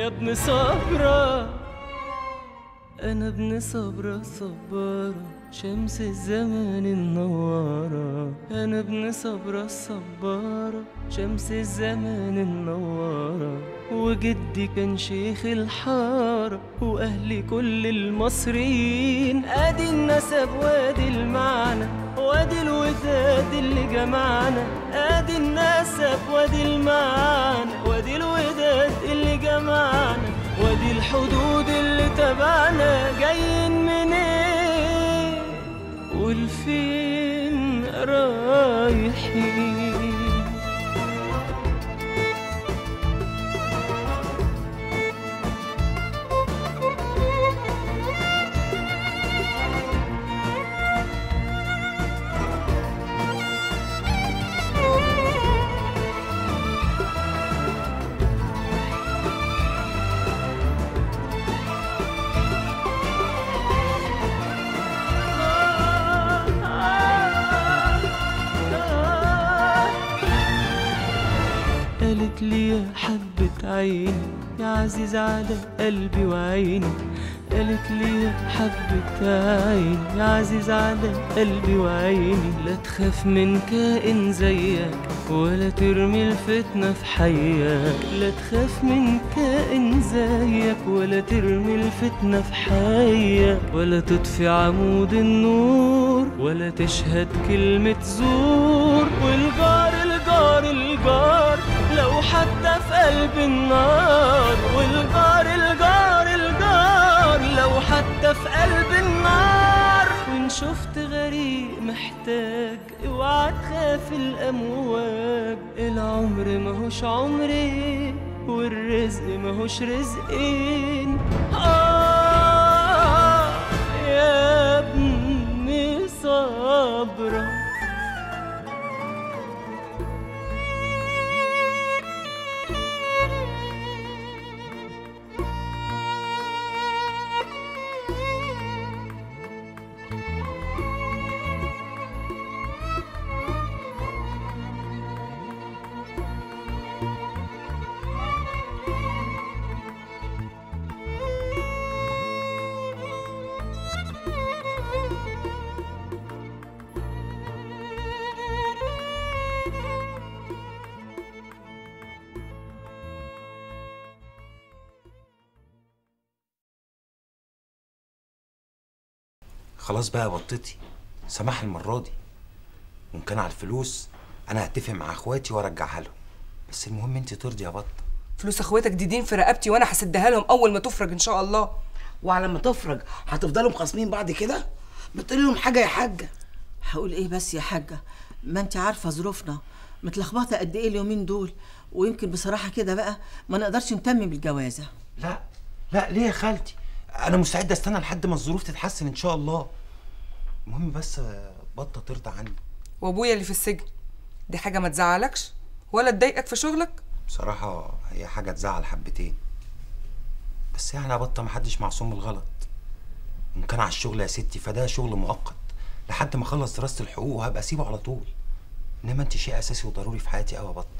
يا ابن صبرة أنا ابن صبرة صبارة شمس الزمان النوارة أنا ابن صبرة الصبارة شمس الزمان النوارة وجدي كان شيخ الحارة وأهلي كل المصريين أدي النسب وادي المعنى وادي الوداد اللي جمعنا ادي النسب وادي المعنى وادي الوداد اللي جمعنا وادي الحدود اللي تبعنا جايين منين والفين رايحين قالت لي يا حبة عيني يا عزيز على قلبي وعيني قالت لي يا حبة عيني يا عزيز على قلبي وعيني لا تخاف من كائن زيك ولا ترمي الفتنة في حياك لا تخاف من كائن زيك ولا ترمي الفتنة في حياك ولا تطفي عمود النور ولا تشهد كلمة زور والجار الجار الجار لو حتى في قلب النار والجار الجار الجار لو حتى في قلب النار وإن شفت غريق محتاج اوعى تخاف الأمواج العمر ماهوش عمري والرزق ماهوش رزقين آه يا ابني صبرك خلاص بقى بطتي سماح المرة دي وإن كان على الفلوس أنا هتفق مع إخواتي وأرجعها لهم بس المهم أنت ترضي يا بطة فلوس اخواتك دي دين في رقبتي وانا هسدها لهم اول ما تفرج ان شاء الله وعلى ما تفرج هتفضلوا مخاصمين بعض كده ما تقولي لهم حاجه يا حاجه هقول ايه بس يا حاجه ما انت عارفه ظروفنا متلخبطه قد ايه اليومين دول ويمكن بصراحه كده بقى ما نقدرش نتمم الجوازه لا لا ليه يا خالتي أنا مستعد أستنى لحد ما الظروف تتحسن إن شاء الله المهم بس بطة ترضى عني وابويا اللي في السجن دي حاجه ما تزعلكش ولا تضايقك في شغلك بصراحة هي حاجة تزعل حبتين بس يعني يا بطة محدش معصوم من الغلط إن كان على الشغل يا ستي فده شغل مؤقت لحد ما أخلص دراسة الحقوق وهبقى أسيبه على طول إنما أنت شيء أساسي وضروري في حياتي أوي يا بطة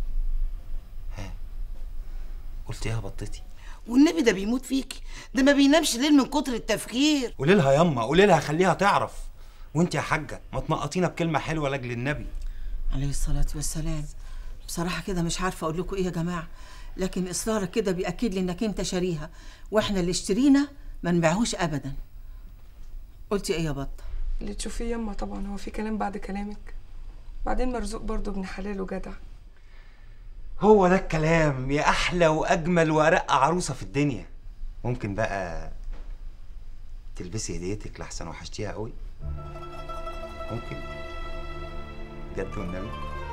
ها قلت إيه يا بطتي؟ والنبي ده بيموت فيكي ده ما بينامش ليل من كتر التفكير قولي لها ياما قولي لها خليها تعرف وأنت يا حاجة ما تنقطينا بكلمة حلوة لأجل النبي عليه الصلاه والسلام بصراحه كده مش عارفه اقول لكم ايه يا جماعه لكن اصرارك كده بياكد لي انك انت شاريها واحنا اللي اشترينا ما نبيعهوش ابدا قلتي ايه يا بطه اللي تشوفيه يما طبعا هو في كلام بعد كلامك بعدين مرزوق برضه ابن حلال وجدع هو ده الكلام يا احلى واجمل وارق عروسه في الدنيا ممكن بقى تلبسي هديتك لحسن وحشتيها قوي ممكن بجد والنبي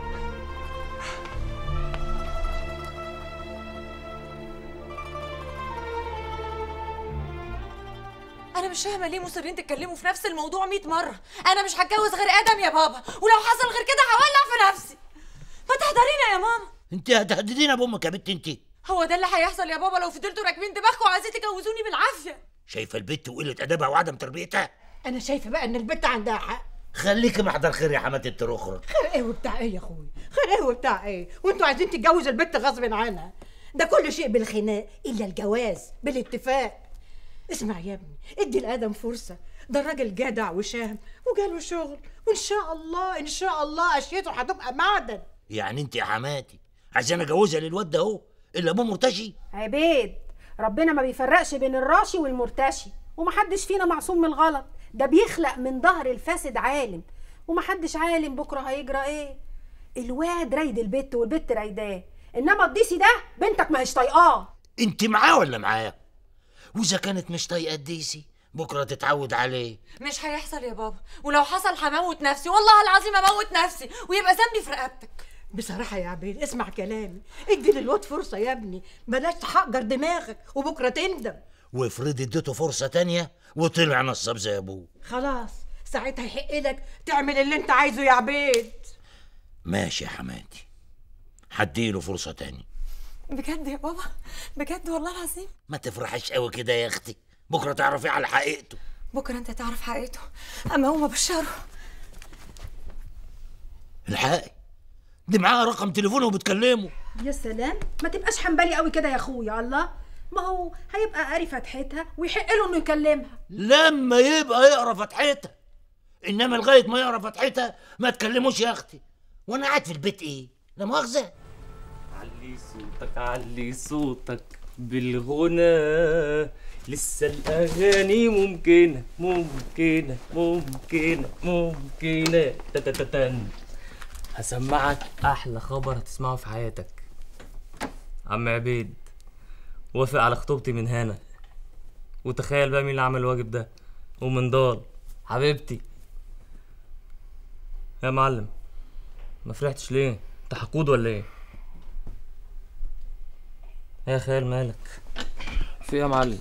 انا مش فاهمه ليه مصرين تتكلموا في نفس الموضوع 100 مره انا مش هتجوز غير ادم يا بابا ولو حصل غير كده هولع في نفسي ما تحضرينا يا ماما انت هتهددينا بامك يا بنت انت هو ده اللي هيحصل يا بابا لو فضلتوا راكبين دماغكم وعايزين تجوزوني بالعافيه شايفه البت وقله ادبها وعدم تربيتها انا شايفه بقى ان البت عندها حق خليكي محضر خير يا حماتة الترخرة خير ايه وبتاع ايه يا اخوي خير ايه وبتاع ايه وانتوا عايزين تتجوز البت غصب عنها ده كل شيء بالخناق الا الجواز بالاتفاق اسمع يا ابني ادي لادم فرصه ده الراجل جدع وشهم وجاله شغل وان شاء الله ان شاء الله اشيته هتبقى معدن يعني انت يا حماتي عشان اجوزها للواد ده اهو اللي ابوه مرتشي عبيد ربنا ما بيفرقش بين الراشي والمرتشي ومحدش فينا معصوم من الغلط ده بيخلق من ظهر الفاسد عالم ومحدش عالم بكره هيجرى ايه الواد رايد البت والبت رايداه انما الضيسي ده بنتك ما هيش طايقاه انت معاه ولا معاه واذا كانت مش طايقه الديسي بكره تتعود عليه مش هيحصل يا بابا ولو حصل هموت نفسي والله العظيم اموت نفسي ويبقى ذنبي في رقبتك بصراحة يا عبيد اسمع كلامي ادي للواد فرصة يا ابني بلاش تحقر دماغك وبكرة تندم وافرضي اديته فرصه تانية وطلع نصاب زي ابوه خلاص ساعتها يحق لك تعمل اللي انت عايزه يا عبيد ماشي يا حماتي هديله فرصه تانية بجد يا بابا بجد والله العظيم ما تفرحش قوي كده يا اختي بكره تعرفي على حقيقته بكره انت تعرف حقيقته اما هو بشره الحقي دي معاها رقم تليفونه وبتكلمه يا سلام ما تبقاش حنبلي قوي كده يا اخويا الله ما هو هيبقى قاري فتحتها ويحق له انه يكلمها لما يبقى يقرا فتحتها انما لغايه ما يقرا فتحتها ما تكلموش يا اختي وانا قاعد في البيت ايه لا مؤاخذه علي صوتك علي صوتك بالغنى لسه الأغاني ممكنة ممكنة ممكنة ممكنة تتتتن هسمعك أحلى خبر هتسمعه في حياتك عم عبيد وافق على خطوبتي من هنا وتخيل بقى مين اللي عمل الواجب ده ومن ضال حبيبتي يا معلم ما فرحتش ليه انت حقود ولا ايه يا خيال مالك في ايه يا معلم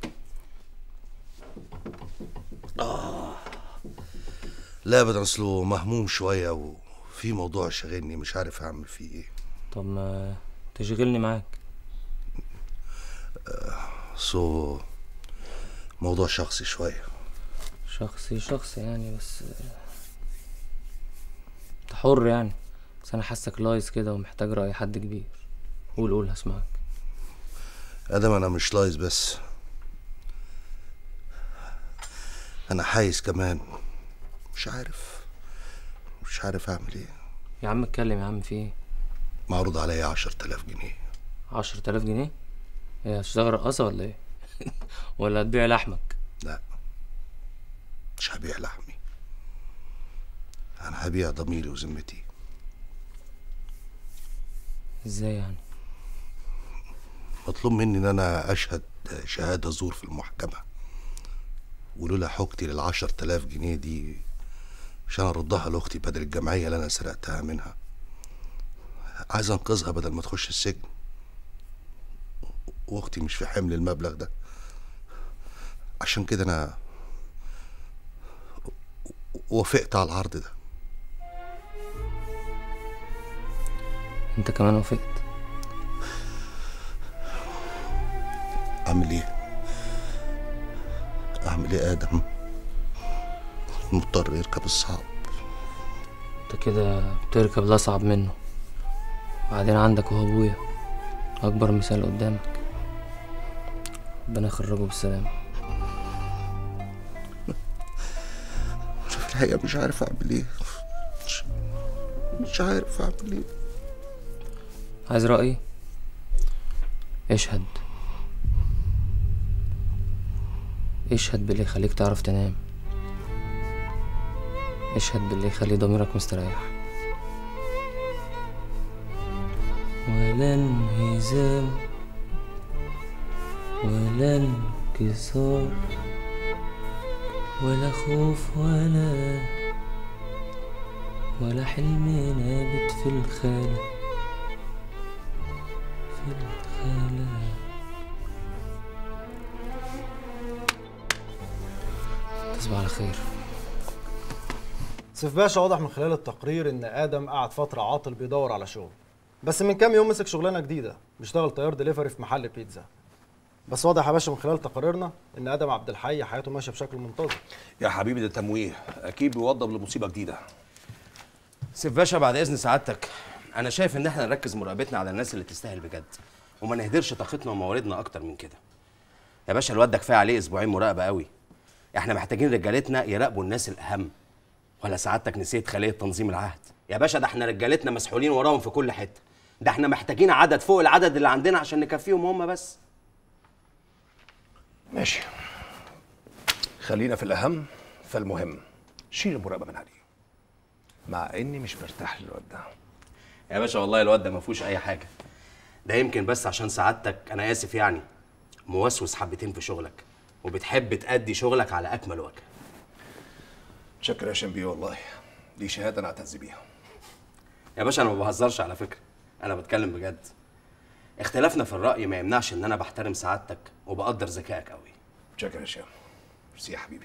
لا ابدا اصله مهموم شويه وفي موضوع شاغلني مش عارف اعمل فيه ايه طب ما تشغلني معاك سو موضوع شخصي شويه شخصي شخصي يعني بس انت حر يعني بس انا حاسك لايص كده ومحتاج رأي حد كبير قول قول هسمعك ادم انا مش لايز بس انا حايز كمان مش عارف مش عارف اعمل ايه يا عم اتكلم يا عم في ايه معروض عليا عشر تلاف جنيه عشرة آلاف جنيه ايه هتشتغل رقاصة ولا ايه ولا هتبيع لحمك لا مش هبيع لحمي انا هبيع ضميري وذمتي ازاي يعني مطلوب مني ان انا اشهد شهادة زور في المحكمة ولولا حوجتي للعشر تلاف جنيه دي عشان اردها لاختي بدل الجمعية اللي انا سرقتها منها عايز انقذها بدل ما تخش السجن واختي مش في حمل المبلغ ده عشان كده انا وافقت على العرض ده انت كمان وافقت اعمل ايه اعمل ايه ادم مضطر يركب الصعب انت كده بتركب الاصعب منه بعدين عندك هو ابويا اكبر مثال قدامك ربنا يخرجه بالسلامة في الحقيقة مش عارف اعمل ايه مش, مش عارف اعمل ايه عايز رأيي اشهد اشهد باللي يخليك تعرف تنام اشهد باللي يخلي ضميرك مستريح ولا انهزام ولا انكسار ولا خوف ولا ولا حلم نابت في الخيال في الخيال تصبح على خير سيف باشا واضح من خلال التقرير ان ادم قعد فتره عاطل بيدور على شغل بس من كام يوم مسك شغلانه جديده بيشتغل طيار دليفري في محل بيتزا بس واضح يا باشا من خلال تقاريرنا ان ادم عبد الحي حياته ماشيه بشكل منتظم يا حبيبي ده تمويه اكيد بيوضب لمصيبه جديده سيف باشا بعد اذن سعادتك انا شايف ان احنا نركز مراقبتنا على الناس اللي تستاهل بجد وما نهدرش طاقتنا ومواردنا اكتر من كده يا باشا الواد ده كفايه عليه اسبوعين مراقبه قوي احنا محتاجين رجالتنا يراقبوا الناس الاهم ولا سعادتك نسيت خليه تنظيم العهد يا باشا ده احنا رجالتنا مسحولين وراهم في كل حته ده احنا محتاجين عدد فوق العدد اللي عندنا عشان نكفيهم هم بس ماشي خلينا في الأهم فالمهم شيل المراقبة من عليه مع إني مش مرتاح للواد ده يا باشا والله الواد ده ما فيهوش اي حاجه ده يمكن بس عشان سعادتك انا اسف يعني موسوس حبتين في شغلك وبتحب تأدي شغلك على اكمل وجه شكرا يا شنبي والله دي شهادة أنا أعتز بيها يا باشا انا ما بهزرش على فكره انا بتكلم بجد اختلافنا في الراي ما يمنعش ان انا بحترم سعادتك وبقدر ذكائك قوي شكرا يا شام ميرسي يا حبيبي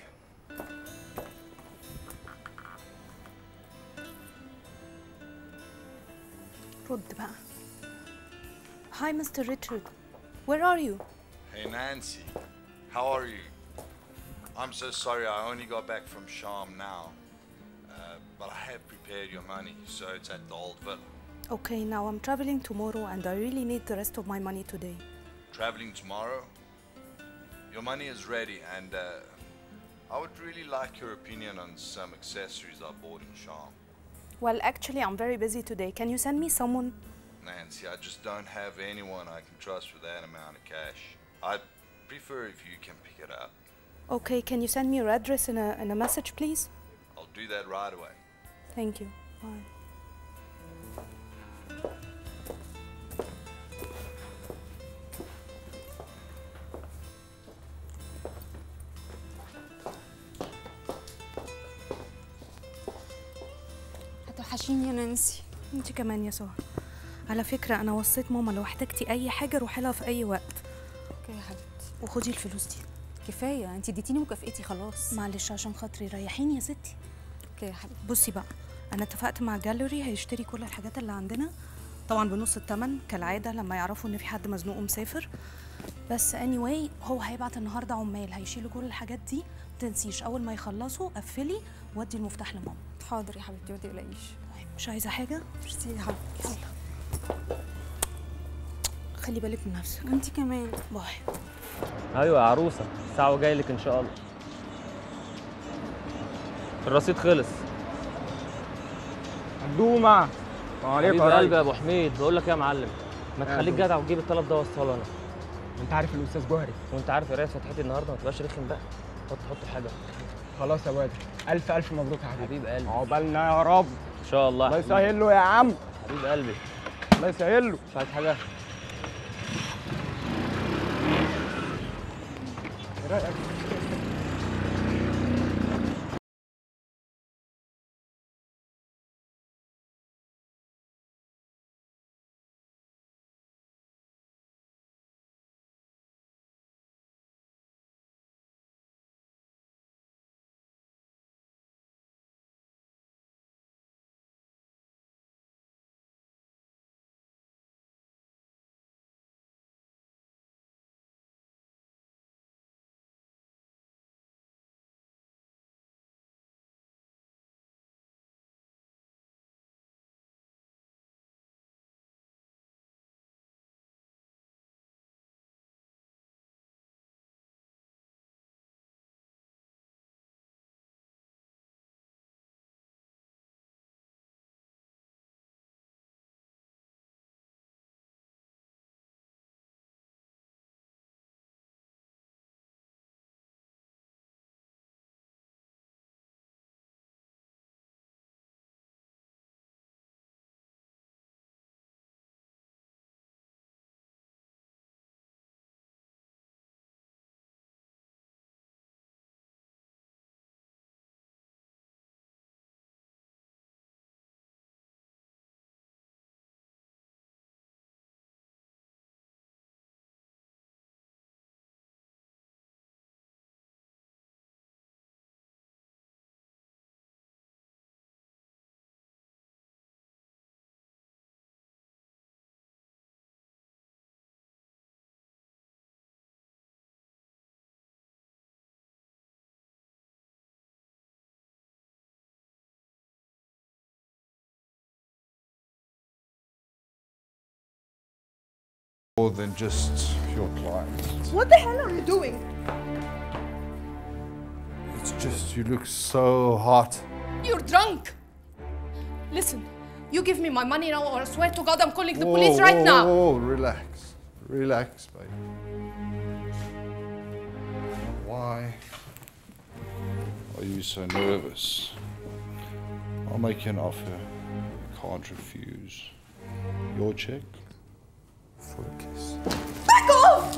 رد بقى Hi Mr. Richard Where are you? Hey Nancy, how are you? I'm so sorry I only got back from Sham now. Uh, but I have prepared your money, so it's at the old villa. Okay, now I'm traveling tomorrow and I really need the rest of my money today. Traveling tomorrow? Your money is ready, and uh, I would really like your opinion on some accessories I bought in Sham. Well, actually, I'm very busy today. Can you send me someone? Nancy, I just don't have anyone I can trust with that amount of cash. I'd prefer if you can pick it up. Okay, can you send me your address in a, in a message, please? I'll do that right away. Thank you. Bye. هتوحشيني يا نانسي انت كمان يا سهى على فكرة أنا وصيت ماما لو احتجتي أي حاجة روحي لها في أي وقت اوكي يا حبيبتي وخدي الفلوس دي كفايه انت اديتيني مكافئتي خلاص معلش عشان خاطري ريحيني يا ستي اوكي يا حبيبتي بصي بقى انا اتفقت مع جاليري هيشتري كل الحاجات اللي عندنا طبعا بنص التمن كالعاده لما يعرفوا ان في حد مزنوق ومسافر بس anyway هو هيبعت النهارده عمال هيشيلوا كل الحاجات دي متنسيش اول ما يخلصوا قفلي ودي المفتاح لماما حاضر يا حبيبتي ما تقلقيش مش عايزه حاجه ميرسي يا حبيبتي يلا خلي بالك من نفسك انت كمان باي ايوه يا عروسه الساعه وجاي لك ان شاء الله الرصيد خلص دومة حبيب قلبي يا ابو حميد بقول لك ايه يا معلم ما يا تخليك دوب. جدع وتجيب الطلب ده وصله انا انت عارف الاستاذ جوهري وانت عارف قرايه فتحتي النهارده ما تبقاش رخم بقى حط حط حاجه خلاص يا واد الف الف مبروك يا حبيبي حبيب قلبي عقبالنا يا رب ان شاء الله الله يا حبيبي. يسهل له يا عم حبيب قلبي الله يسهل له مش عايز حاجه ايه رايك than just your client. What the hell are you doing? It's just you look so hot. You're drunk. Listen, you give me my money now, or I swear to God I'm calling the police right whoa, now. Whoa, whoa, relax. Relax, baby. Why are you so nervous? I'll make you an offer you can't refuse. Your check for a kiss. Back off!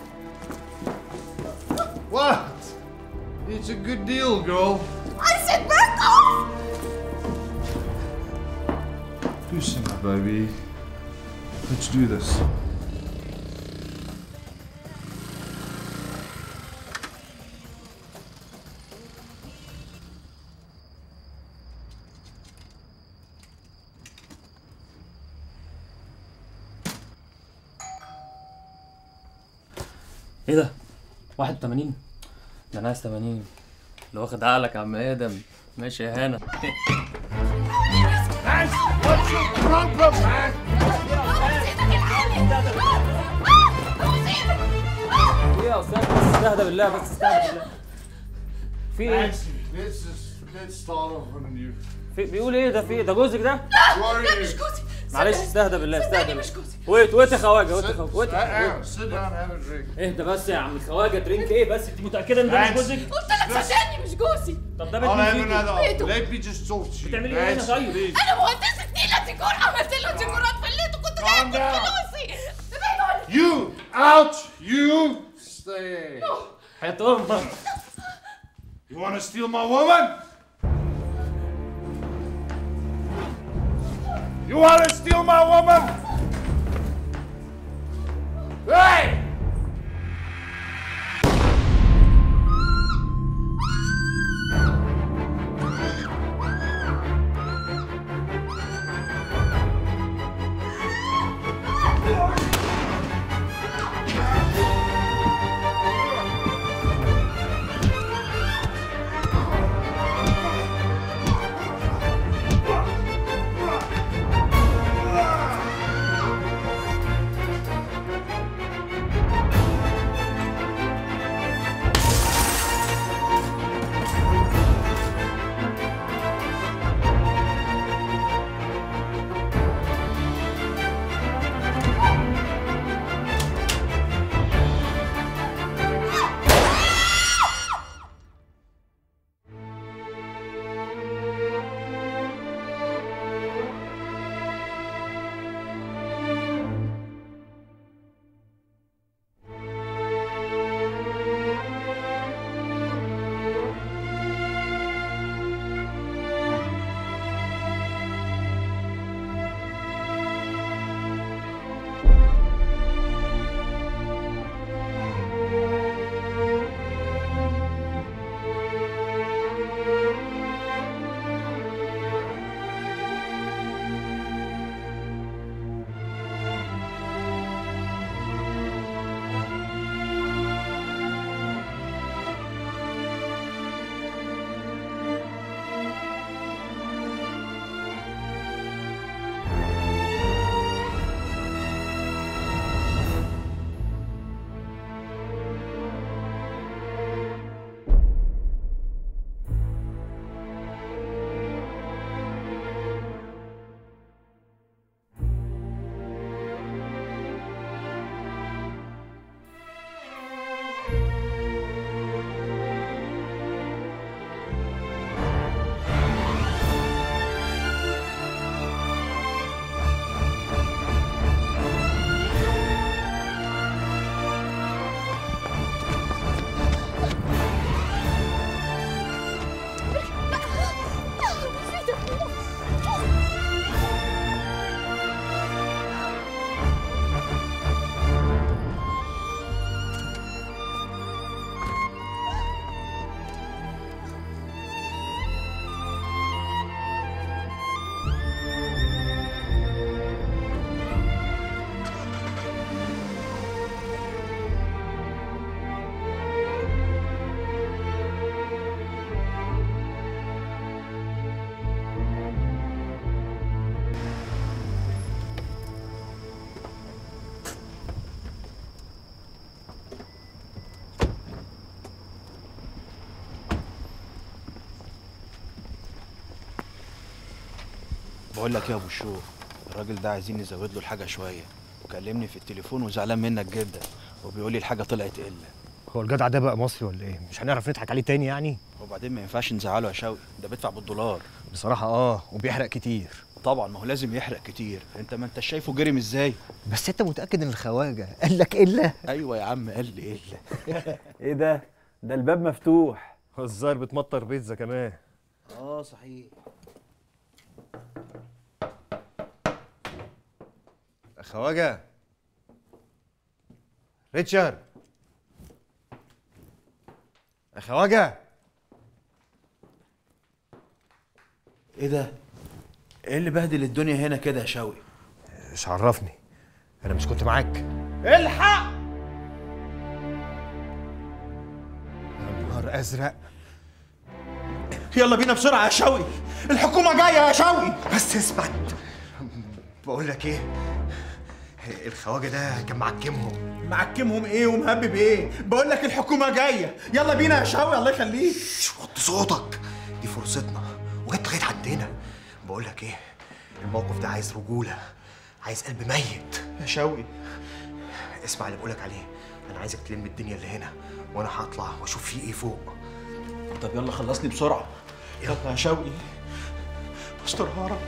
What? It's a good deal, girl. I said back off! Loosen up, baby. Let's do this. ايه ده 81 ده انا عايز 80 اللي واخد عقلك يا عم ادم ماشي يا هنا What's your problem, man? ايه يا استاذ بس استهدى بالله بس استهدى بالله في ايه؟ Let's just let's start off on you. في بيقول ايه ده في ايه ده جوزك ده؟ لا مش جوزي معلش استهدى بالله استهدى صدقني بالله مش جوزي ويت ويت يا خواجه ويت يا Sit, خواجه ويت sit down, sit down, have a drink. اهدى بس يا عم الخواجه درينك ايه بس انت متاكده ان ده مش Vance. جوزك؟ قلت لك صدقني مش جوزي طب ده بيت I'll مين have فيكم؟ another. بيته. Let me just talk to you. بتعملي ايه هنا Vance, طيب؟ please. انا مهندسة نيلة ديكور عملت له ديكورات فليته كنت جايب فلوسي You out. You stay. حياة امك You want to steal my woman? You want to steal my woman? Hey! بقول لك يا ابو الشوق الراجل ده عايزين نزود له الحاجه شويه وكلمني في التليفون وزعلان منك جدا وبيقول لي الحاجه طلعت قله هو الجدع ده بقى مصري ولا ايه مش هنعرف نضحك عليه تاني يعني وبعدين ما ينفعش نزعله يا شوقي ده بيدفع بالدولار بصراحه اه وبيحرق كتير طبعا ما هو لازم يحرق كتير انت ما انت شايفه جرم ازاي بس انت متاكد ان الخواجه قال لك الا ايوه يا عم قال لي الا ايه ده ده الباب مفتوح الظاهر بتمطر بيتزا كمان اه صحيح خواجه ريتشارد يا خواجه ايه ده ايه اللي بهدل الدنيا هنا كده يا شوقي مش عرفني انا مش كنت معاك الحق نهار ازرق يلا بينا بسرعه يا شوقي الحكومه جايه يا شوقي بس اثبت بقول لك ايه الخواجه ده كان معكمهم معكمهم ايه ومهبب ايه بقول لك الحكومه جايه يلا بينا يا شوقي الله يخليك وطي صوتك دي فرصتنا وجت لغايه عندنا بقول لك ايه الموقف ده عايز رجوله عايز قلب ميت يا شوقي اسمع اللي بقولك عليه انا عايزك تلم الدنيا اللي هنا وانا هطلع واشوف فيه ايه فوق طب يلا خلصني بسرعه يلا يا شوقي استرها يا رب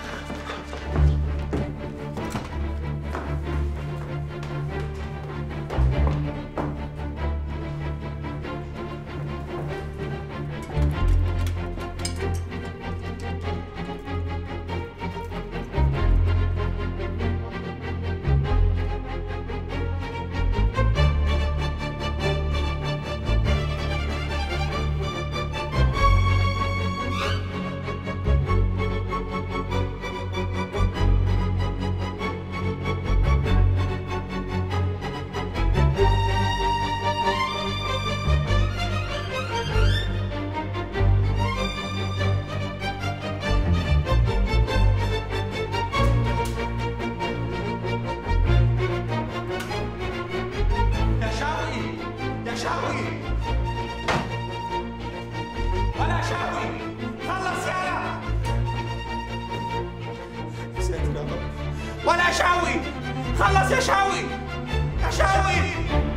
يا شوقي يا شوقي ولا شوقي خلص يلا يا ساتر يا رب ولا شوقي خلص يا شوقي يا شوقي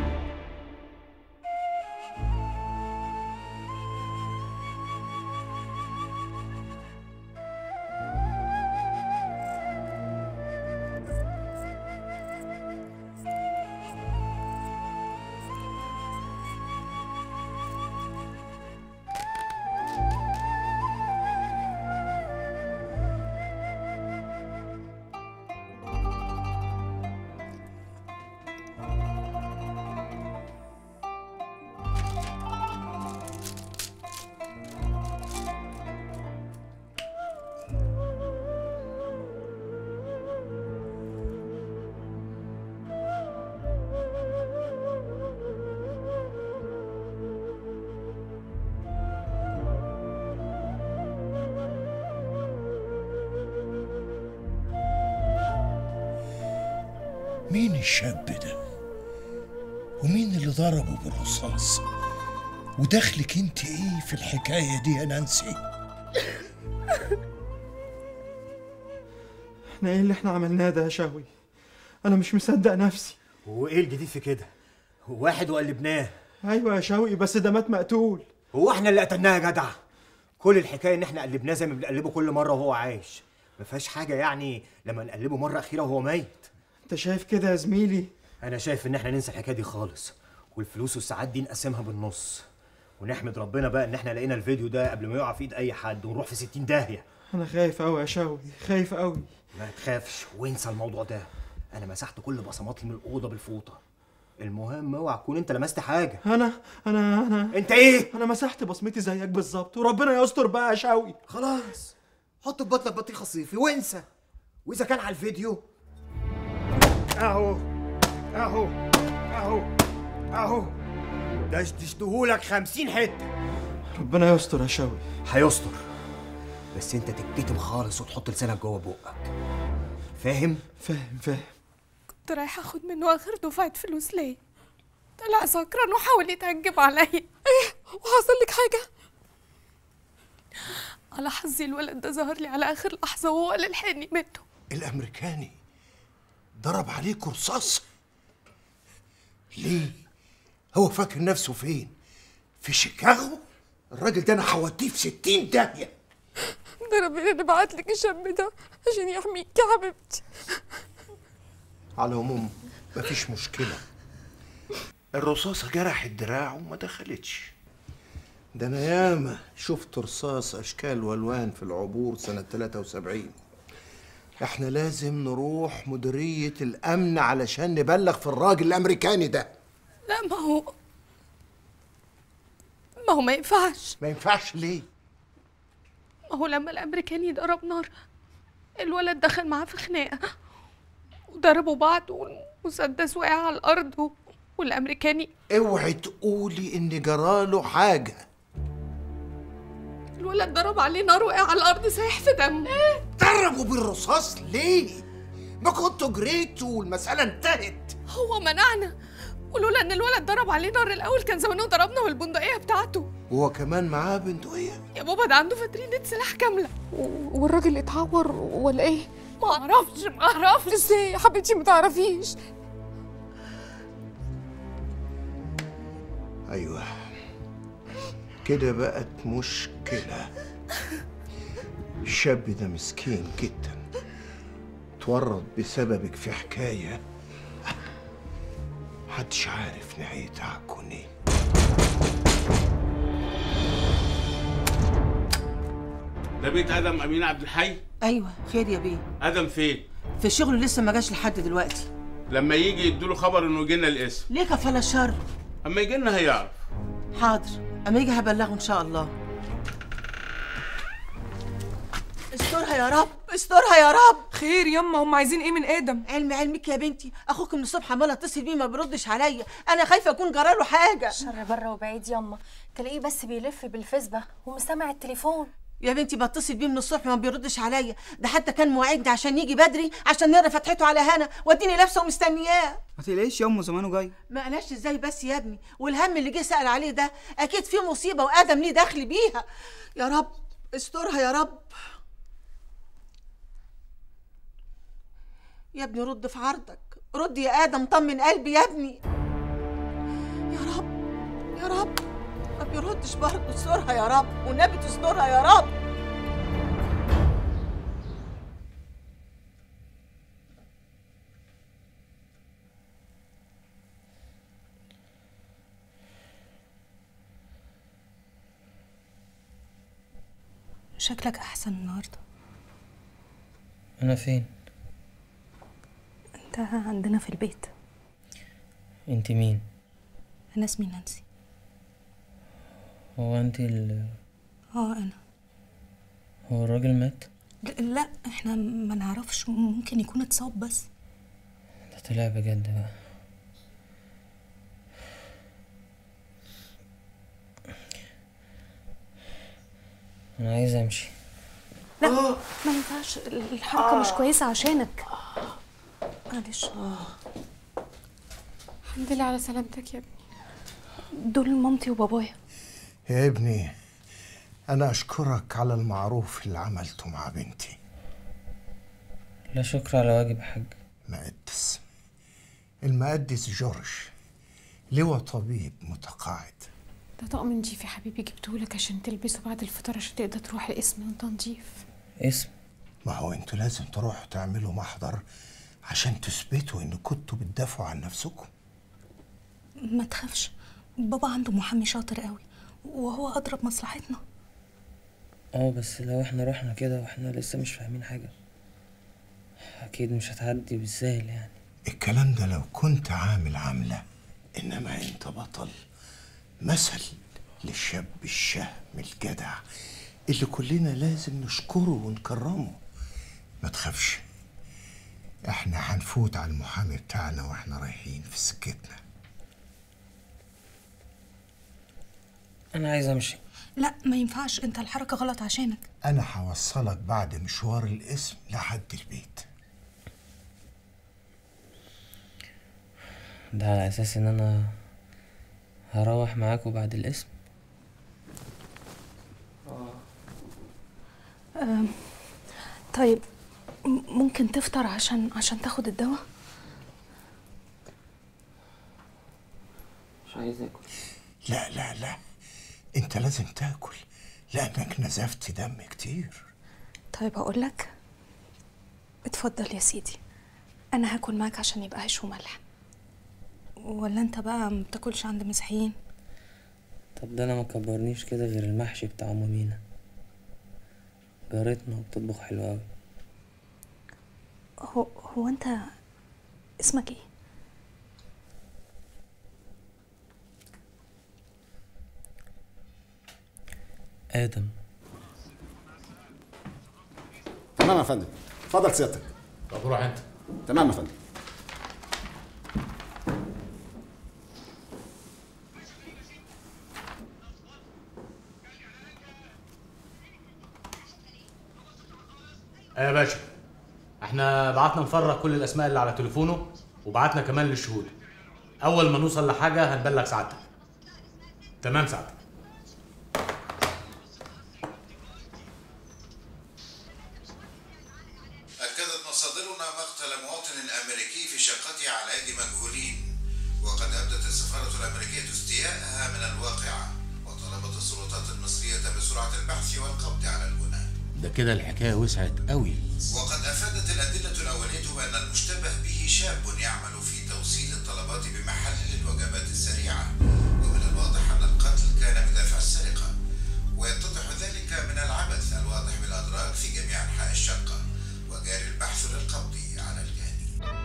مين الشاب ده ومين اللي ضربه بالرصاص ودخلك انت ايه في الحكايه دي يا نانسي احنا ايه اللي احنا عملناه ده يا شوقي انا مش مصدق نفسي وايه الجديد في كده واحد وقلبناه ايوه يا شوقي بس ده مات مقتول هو احنا اللي قتلناه يا جدع كل الحكايه ان احنا قلبناه زي ما بنقلبه كل مره وهو عايش ما فيهاش حاجه يعني لما نقلبه مره اخيره وهو ميت انت شايف كده يا زميلي انا شايف ان احنا ننسى الحكايه دي خالص والفلوس والساعات دي نقسمها بالنص ونحمد ربنا بقى ان احنا لقينا الفيديو ده قبل ما يقع في ايد اي حد ونروح في 60 داهيه انا خايف قوي يا شوقي خايف قوي ما تخافش وانسى الموضوع ده انا مسحت كل بصماتي من الاوضه بالفوطه المهم اوعى تكون انت لمست حاجه انا انا انا انت ايه انا مسحت بصمتي زيك بالظبط وربنا يستر بقى يا شوقي خلاص حط في بطنك بطيخ صيفي وانسى واذا كان على الفيديو اهو اهو اهو اهو دشدشتهولك خمسين حته ربنا يستر يا شوقي هيستر بس انت تكتم خالص وتحط لسانك جوه بقك فاهم فاهم فاهم كنت رايحة اخد منه اخر دفعة فلوس ليه طلع سكران وحاول يتهجم عليا ايه وحصل لك حاجة على حظي الولد ده ظهر لي على اخر لحظه وهو اللي لحقني منه الامريكاني ضرب عليك رصاص ليه هو فاكر نفسه فين في شيكاغو الراجل ده انا هوديه في ستين داهيه ده ربنا اللي بعت لك الشاب ده عشان يحميك يا حبيبتي على العموم مفيش مشكله الرصاصه جرحت دراعه وما دخلتش ده انا ياما شفت رصاص اشكال والوان في العبور سنه 73 احنا لازم نروح مديريه الامن علشان نبلغ في الراجل الامريكاني ده لا ما هو ما هو ما ينفعش ما ينفعش ليه ما هو لما الامريكاني ضرب نار الولد دخل معاه في خناقه وضربوا بعض والمسدس وقع على الارض و- والامريكاني اوعي تقولي ان جراله حاجه الولد ضرب عليه نار وقع على الارض سايح في دمه ضربوا بالرصاص ليه ما كنتوا جريتوا والمساله انتهت هو منعنا ولولا ان الولد ضرب عليه نار الاول كان زمانه ضربنا بالبندقيه بتاعته وهو كمان معاه بندقيه يا بابا ده عنده فترينة سلاح كاملة والراجل اتعور ولا ايه؟ ما اعرفش ما اعرفش ازاي يا حبيبتي ما تعرفيش ايوه كده بقت مشكله الشاب ده مسكين جدا اتورط بسببك في حكايه محدش عارف نهايتها هتكون ايه ده بيت ادم امين عبد الحي ايوه خير يا بيه ادم فين في الشغل لسه ما جاش لحد دلوقتي لما يجي يدوله خبر انه يجي لنا الاسم ليه كفاله الشر اما يجي لنا هيعرف حاضر اما يجي هبلغه ان شاء الله استرها يا رب استرها يا رب خير يما هم عايزين ايه من ادم علم علمك يا بنتي اخوك من الصبح عمال اتصل بيه ما بيردش عليا انا خايفه اكون جراله حاجه شر بره وبعيد ياما تلاقيه بس بيلف بالفسبة ومسامع التليفون يا بنتي بتصل بيه من الصبح ما بيردش عليا ده حتى كان موعدني عشان يجي بدري عشان نقرا فتحته على هنا واديني لابسه ومستنياه ما تقلقيش يا ام زمانه جاي ما قالش ازاي بس يا ابني والهم اللي جه سأل عليه ده اكيد في مصيبه وادم ليه دخل بيها يا رب استرها يا رب يا ابني رد في عرضك رد يا ادم طمن قلبي يا ابني يا رب يا رب ما بيردش برضه استرها يا رب والنبي تسترها يا رب شكلك احسن النهارده انا فين انت عندنا في البيت انت مين انا اسمي نانسي هو انت ال... اه انا هو الراجل مات ل- لا احنا ما نعرفش ممكن يكون اتصاب بس ده طلع بجد بقى انا عايز امشي لا ما ينفعش الحركه مش كويسه عشانك معلش الحمد لله على سلامتك يا ابني دول مامتي وبابايا يا ابني انا اشكرك على المعروف اللي عملته مع بنتي لا شكر على واجب يا حاج مقدس المقدس جورج لواء طبيب متقاعد ده طقم نضيف يا حبيبي جبتهولك عشان تلبسه بعد الفطار عشان تقدر تروح القسم وانت نضيف اسم ما هو انتوا لازم تروحوا تعملوا محضر عشان تثبتوا ان كنتوا بتدافعوا عن نفسكم ما تخافش بابا عنده محامي شاطر قوي وهو اضرب مصلحتنا اه بس لو احنا رحنا كده واحنا لسه مش فاهمين حاجة اكيد مش هتعدي بالسهل يعني الكلام ده لو كنت عامل عاملة إنما أنت بطل مثل للشاب الشهم الجدع اللي كلنا لازم نشكره ونكرمه ما تخافش احنا هنفوت على المحامي بتاعنا واحنا رايحين في سكتنا انا عايز امشي لا ما ينفعش انت الحركه غلط عشانك انا هوصلك بعد مشوار الاسم لحد البيت ده على اساس ان انا هروح معاكوا بعد الاسم أم، طيب م- ممكن تفطر عشان عشان تاخد الدواء مش عايز اكل لا لا لا انت لازم تاكل لانك نزفت دم كتير طيب اقول لك اتفضل يا سيدي انا هاكل معاك عشان يبقى عيش وملح ولا انت بقى ما بتاكلش عند مسيحيين طب ده انا ما كبرنيش كده غير المحشي بتاع ام مينا جارتنا وبتطبخ حلو قوي هو هو انت اسمك ايه ادم تمام يا فندم اتفضل سيادتك طب روح انت تمام يا فندم ايه يا باشا احنا بعتنا نفرغ كل الاسماء اللي على تليفونه وبعتنا كمان للشهود اول ما نوصل لحاجه هنبلغ سعادتك تمام سعادتك أكدت مصادرنا مقتل مواطن أمريكي في شقته على أيدي مجهولين وقد أبدت السفارة الأمريكية استياءها من الواقعة وطلبت السلطات المصرية بسرعة البحث والقبض على الجناه ده كده الحكايه وسعت قوي وقد أفادت الأدلة الأولية بأن المشتبه به شاب يعمل في توصيل الطلبات بمحل الوجبات السريعة ومن الواضح أن القتل كان بدافع السرقة ويتضح ذلك من العبث الواضح بالأدراج في جميع أنحاء الشقة وجاري البحث للقبض على الجاني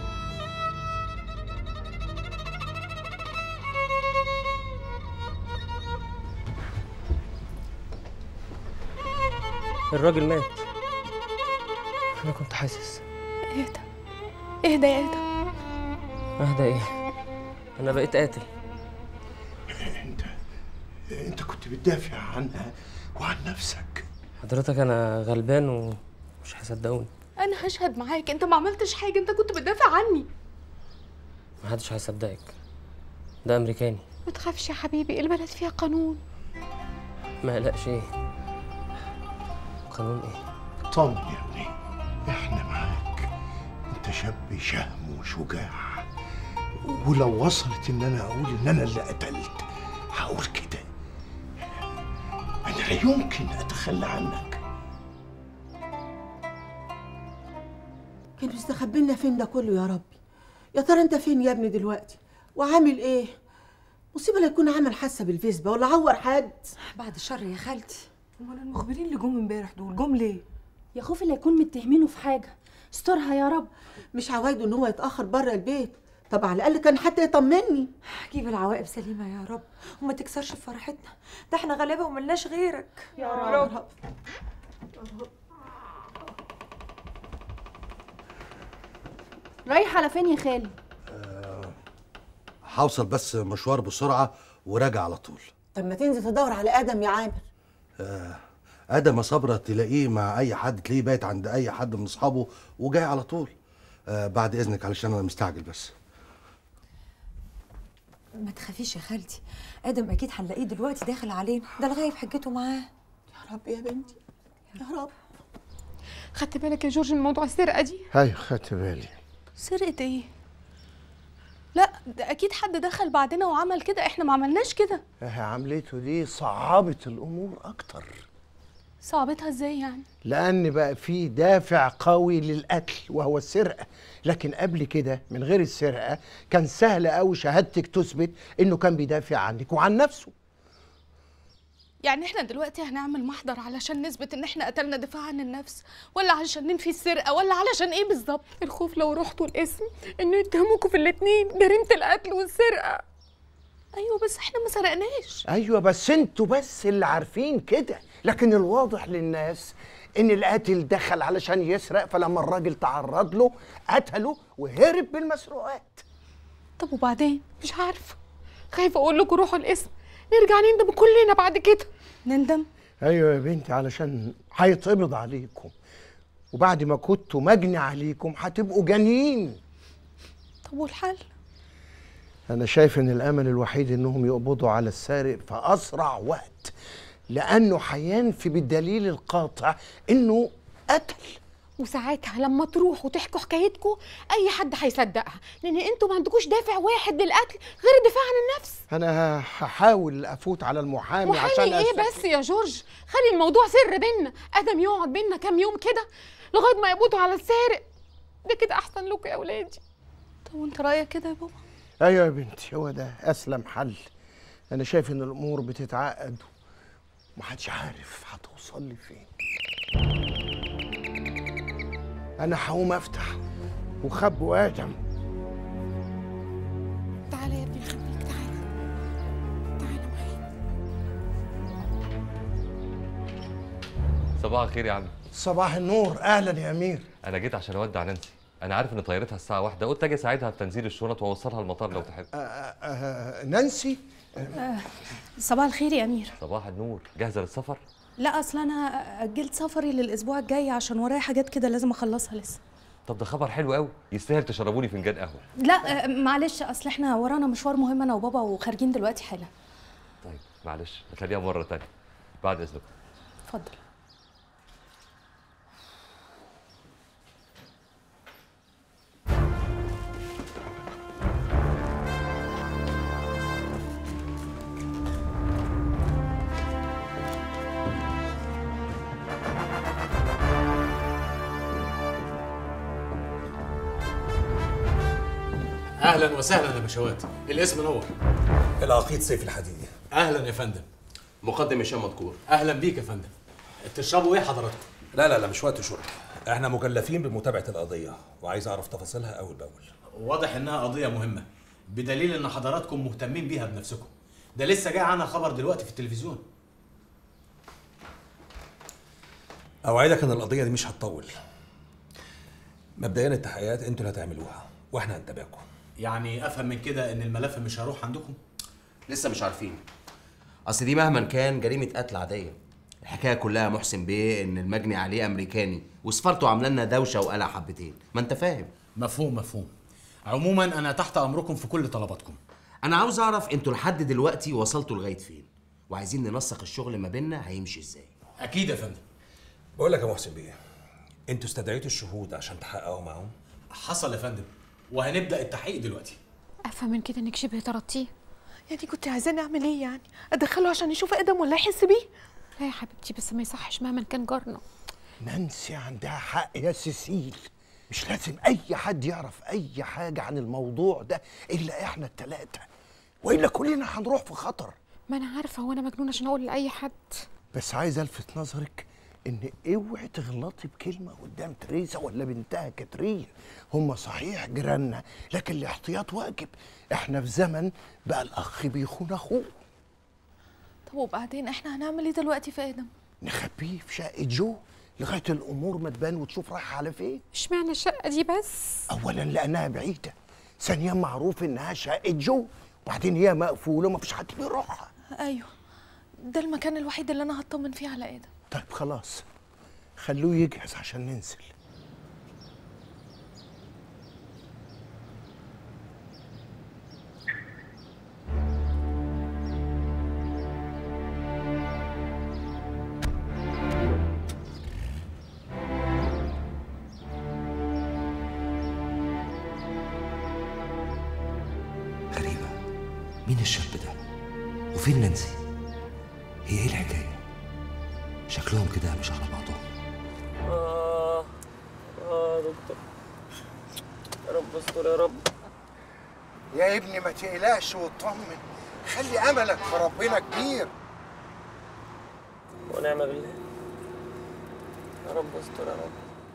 الراجل مات انا كنت حاسس اهدى اهدى يا ادم اهدى ايه انا بقيت قاتل انت كنت بتدافع عنها وعن نفسك حضرتك انا غلبان ومش هيصدقوني انا هشهد معاك انت ما عملتش حاجه انت كنت بتدافع عني محدش هيصدقك ده امريكاني ما تخافش يا حبيبي البلد فيها قانون ما قلقش ايه قانون ايه طمن يا ابني احنا معاك انت شاب شهم وشجاع ولو وصلت ان انا اقول ان انا اللي قتلت هقول كده انا لا يمكن اتخلى عنك كان مستخبينا فين ده كله يا ربي يا ترى انت فين يا ابني دلوقتي وعامل ايه مصيبه لا يكون عمل حادثه بالفيسبا ولا عور حد بعد الشر يا خالتي امال المخبرين اللي جم امبارح دول جم ليه يا خوفي لا يكون متهمينه في حاجه استرها يا رب مش عوايده ان هو يتاخر بره البيت طب على الاقل كان حد يطمني جيب العواقب سليمه يا رب وما تكسرش في فرحتنا ده احنا غلابه وملناش غيرك يا رب. رايح على فين يا خالي هوصل بس مشوار بسرعه وراجع على طول طب ما تنزل تدور على ادم يا عامر آه، ادم يا صبرا تلاقيه مع اي حد تلاقيه بايت عند اي حد من اصحابه وجاي على طول آه بعد اذنك علشان انا مستعجل بس ما تخافيش يا خالتي ادم اكيد هنلاقيه دلوقتي داخل علينا ده الغايب حجته معاه يا رب يا بنتي يا رب خدت بالك يا جورج من موضوع السرقه دي ايوه خدت بالي سرقه ايه لا ده اكيد حد دخل بعدنا وعمل كده احنا ما عملناش كده اه عملته دي صعبت الامور اكتر صعبتها ازاي يعني لان بقى في دافع قوي للقتل وهو السرقه لكن قبل كده من غير السرقه كان سهل قوي شهادتك تثبت انه كان بيدافع عنك وعن نفسه يعني احنا دلوقتي هنعمل محضر علشان نثبت ان احنا قتلنا دفاع عن النفس ولا علشان ننفي السرقه ولا علشان ايه بالظبط الخوف لو رحتوا القسم انه يتهموكوا في الاتنين جريمه القتل والسرقه ايوه بس احنا ما سرقناش ايوه بس انتوا بس اللي عارفين كده لكن الواضح للناس ان القاتل دخل علشان يسرق فلما الراجل تعرض له قتله وهرب بالمسروقات طب وبعدين مش عارفه خايفه اقول لكم روحوا القسم نرجع نندم كلنا بعد كده نندم ايوه يا بنتي علشان هيتقبض عليكم وبعد ما كنتوا مجني عليكم هتبقوا جانيين طب والحل انا شايف ان الامل الوحيد انهم يقبضوا على السارق في اسرع وقت لانه هينفي بالدليل القاطع انه قتل وساعتها لما تروحوا تحكوا حكايتكم اي حد هيصدقها لان انتوا ما عندكوش دافع واحد للقتل غير الدفاع عن النفس انا هحاول افوت على المحامي عشان محامي ايه أستك- بس يا جورج خلي الموضوع سر بينا ادم يقعد بينا كام يوم كده لغايه ما يقبضوا على السارق ده كده احسن لكم يا اولادي طب وانت رايك كده يا بابا ايوه يا بنتي هو ده اسلم حل انا شايف ان الامور بتتعقد ومحدش عارف هتوصل لي فين انا هقوم افتح وخبوا ادم تعالى يا ابني خليك تعالى تعالى معايا صباح الخير يا عم صباح النور اهلا يا امير انا جيت عشان اودع نانسي انا عارف ان طيارتها الساعه واحدة قلت اجي اساعدها في تنزيل الشنط واوصلها المطار لو تحب آه، آه، نانسي صباح الخير يا امير صباح النور جاهزه للسفر لا اصل انا اجلت سفري للاسبوع الجاي عشان ورايا حاجات كده لازم اخلصها لسه طب ده خبر حلو قوي يستاهل تشربوني فنجان قهوه لا آه، معلش اصل احنا ورانا مشوار مهم انا وبابا وخارجين دلوقتي حالا طيب معلش نخليها مره تانية بعد اذنكم اتفضل اهلا وسهلا يا باشوات الاسم نور العقيد سيف الحديدي اهلا يا فندم مقدم هشام مذكور اهلا بيك يا فندم تشربوا ايه حضراتكم لا لا لا مش وقت شرب احنا مكلفين بمتابعه القضيه وعايز اعرف تفاصيلها اول باول واضح انها قضيه مهمه بدليل ان حضراتكم مهتمين بيها بنفسكم ده لسه جاي عنها خبر دلوقتي في التلفزيون اوعدك ان القضيه دي مش هتطول مبدئيا التحقيقات انتوا اللي هتعملوها واحنا هنتابعكم يعني افهم من كده ان الملف مش هيروح عندكم لسه مش عارفين اصل دي مهما كان جريمه قتل عاديه الحكايه كلها محسن بيه ان المجني عليه امريكاني وسفارته عامله لنا دوشه وقلق حبتين ما انت فاهم مفهوم مفهوم عموما انا تحت امركم في كل طلباتكم انا عاوز اعرف انتوا لحد دلوقتي وصلتوا لغايه فين وعايزين ننسق الشغل ما بيننا هيمشي ازاي اكيد يا فندم بقول لك يا محسن بيه انتوا استدعيتوا الشهود عشان تحققوا معاهم حصل يا فندم وهنبدا التحقيق دلوقتي افهم من كده انك شبه طردتيه يعني كنت عايزاني اعمل ايه يعني ادخله عشان يشوف ادم ولا يحس بيه لا يا حبيبتي بس ما يصحش مهما كان جارنا نانسي عندها حق يا سيسيل مش لازم اي حد يعرف اي حاجه عن الموضوع ده الا احنا التلاته والا كلنا هنروح في خطر ما انا عارفه هو انا مجنونه عشان اقول لاي حد بس عايز الفت نظرك ان اوعي تغلطي بكلمه قدام تريزا ولا بنتها كاترين هم صحيح جيراننا لكن الاحتياط واجب احنا في زمن بقى الاخ بيخون اخوه طب وبعدين احنا هنعمل ايه دلوقتي في ادم نخبيه في شقه جو لغايه الامور ما تبان وتشوف رايحه على فين اشمعنى الشقه دي بس اولا لانها بعيده ثانيا معروف انها شقه جو وبعدين هي مقفوله ومفيش حد بيروحها ايوه ده المكان الوحيد اللي انا هطمن فيه على ادم طيب خلاص خلوه يجهز عشان ننزل غريبة مين الشاب ده؟ وفين نانسي؟ هي ايه الحكاية؟ شكلهم كده مش على بعضهم آه آه يا دكتور يا رب استر يا رب يا ابني ما تقلقش واطمن خلي املك في ربنا كبير ونعم بالله يا رب استر يا رب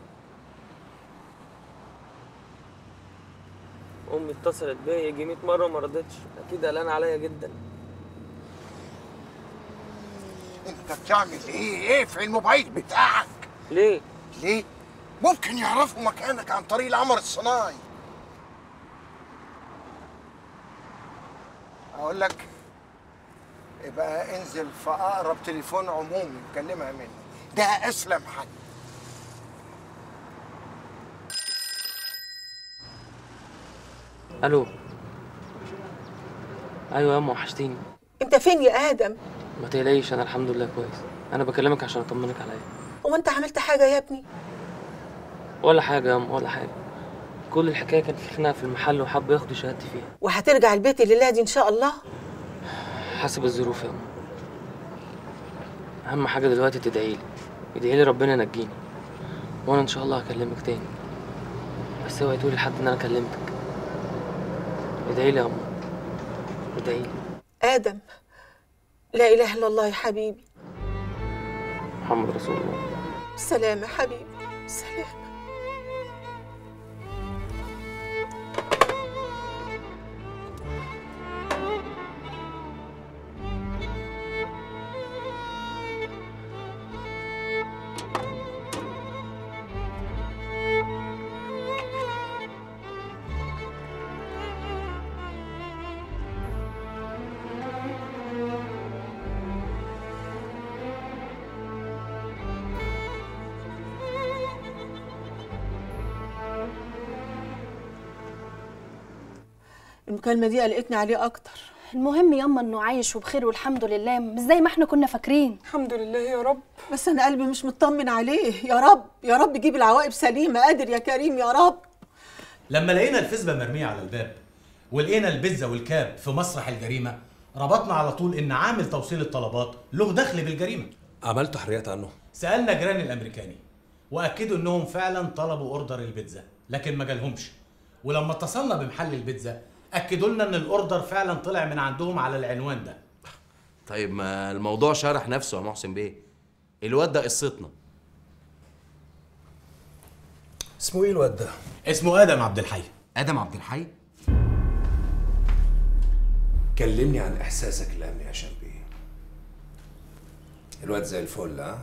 امي اتصلت بيا يجي 100 مره وما رضتش اكيد قلقانه عليا جدا انت بتعمل ايه ايه في الموبايل بتاعك ليه ليه ممكن يعرفوا مكانك عن طريق القمر الصناعي اقول لك يبقى انزل في اقرب تليفون عمومي كلمها مني ده اسلم حل الو ايوه يا ام وحشتيني انت فين يا ادم ما تقلقيش انا الحمد لله كويس انا بكلمك عشان اطمنك عليا هو انت عملت حاجه يا ابني ولا حاجه يا أم ولا حاجه كل الحكايه كان في خناقه في المحل وحب ياخدوا شهادتي فيها وهترجع البيت الليله دي ان شاء الله حسب الظروف يا أم اهم حاجه دلوقتي تدعي لي ادعي لي ربنا ينجيني وانا ان شاء الله هكلمك تاني بس اوعي تقولي لحد ان انا كلمتك ادعي لي يا أم ادعي لي ادم لا اله الا الله يا حبيبي محمد رسول الله سلام يا حبيبي سلام المكالمه دي قلقتني عليه اكتر المهم ياما انه عايش وبخير والحمد لله مش زي ما احنا كنا فاكرين الحمد لله يا رب بس انا قلبي مش مطمن عليه يا رب يا رب جيب العواقب سليمه قادر يا كريم يا رب لما لقينا الفزبه مرميه على الباب ولقينا البيتزا والكاب في مسرح الجريمه ربطنا على طول ان عامل توصيل الطلبات له دخل بالجريمه عملتوا حريات عنه سالنا جيران الامريكاني واكدوا انهم فعلا طلبوا اوردر البيتزا لكن ما جالهمش ولما اتصلنا بمحل البيتزا اكدوا لنا ان الاوردر فعلا طلع من عندهم على العنوان ده طيب ما الموضوع شرح نفسه يا محسن بيه الواد ده قصتنا اسمه ايه الواد ده؟ اسمه ادم عبد الحي ادم عبد الحي كلمني عن احساسك الامني يا شلبي الواد زي الفل ها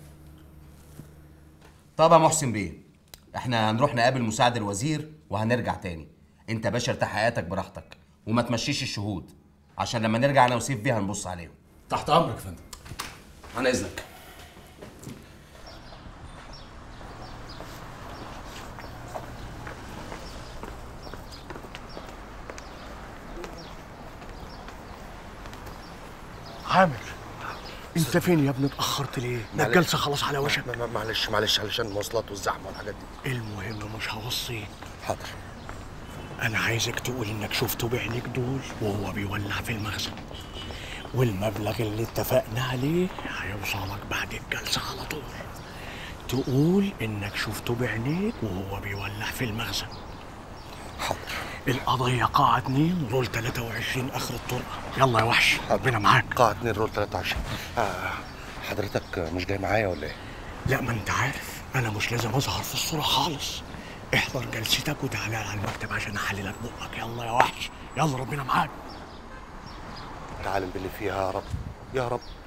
طب يا محسن بيه احنا هنروح نقابل مساعد الوزير وهنرجع تاني انت يا باشا ارتاح حياتك براحتك وما تمشيش الشهود عشان لما نرجع انا وسيف بيه هنبص عليهم تحت امرك يا فندم عن اذنك عامر انت فين يا ابني اتاخرت ليه؟ ده معلش. الجلسه خلاص على وشك ما- ما- معلش معلش علشان المواصلات والزحمه والحاجات دي المهم مش هوصيك حاضر انا عايزك تقول انك شفته بعينيك دول وهو بيولع في المخزن والمبلغ اللي اتفقنا عليه هيوصلك بعد الجلسه على طول تقول انك شفته بعينيك وهو بيولع في المخزن حاضر القضية قاعة اتنين رول 23 اخر الطرقة يلا يا وحش ربنا معاك قاعة اتنين رول 23 آه حضرتك مش جاي معايا ولا ايه؟ لا ما انت عارف انا مش لازم اظهر في الصورة خالص احضر جلستك وتعالى على المكتب عشان احللك بقك يلا يا وحش يلا ربنا معاك تعال باللي فيها يا رب يا رب